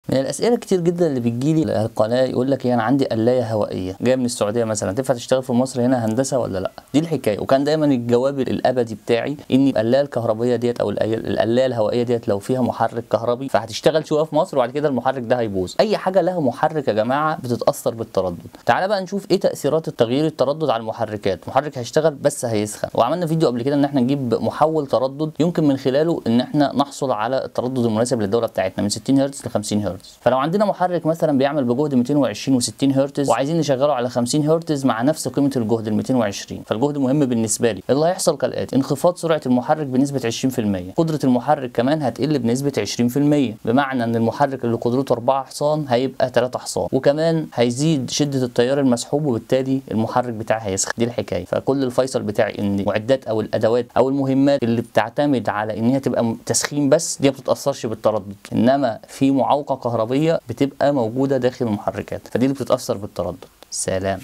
من الاسئله كتير جدا اللي بتجيلي القناه يقول لك ايه انا عندي قلايه هوائيه جايه من السعوديه مثلا تنفع تشتغل في مصر هنا هندسه ولا لا دي الحكايه وكان دايما الجواب الابدي بتاعي ان القلايه الكهربائيه ديت او القلايه القلاية الهوائيه ديت لو فيها محرك كهربي فهتشتغل شويه في مصر وبعد كده المحرك ده هيبوظ اي حاجه لها محرك يا جماعه بتتاثر بالتردد تعالى بقى نشوف ايه تاثيرات التغيير التردد على المحركات محرك هيشتغل بس هيسخن وعملنا فيديو قبل كده ان احنا نجيب محول تردد يمكن من خلاله ان احنا نحصل على التردد المناسب للدوره بتاعتنا من 60 هرتز ل 50 هرتز فلو عندنا محرك مثلا بيعمل بجهد 220 و60 هرتز وعايزين نشغله على 50 هرتز مع نفس قيمه الجهد ال 220 فالجهد مهم بالنسبه لي اللي هيحصل كالاتي انخفاض سرعه المحرك بنسبه 20% قدره المحرك كمان هتقل بنسبه 20% بمعنى ان المحرك اللي قدرته 4 حصان هيبقى 3 حصان وكمان هيزيد شده التيار المسحوب وبالتالي المحرك بتاعي هيسخن دي الحكايه فكل الفيصل بتاعي ان المعدات او الادوات او المهمات اللي بتعتمد على ان هي تبقى تسخين بس دي ما بتتاثرش بالتردد انما في معوقه كهربيه بتبقى موجوده داخل المحركات فدي اللي بتتاثر بالتردد سلام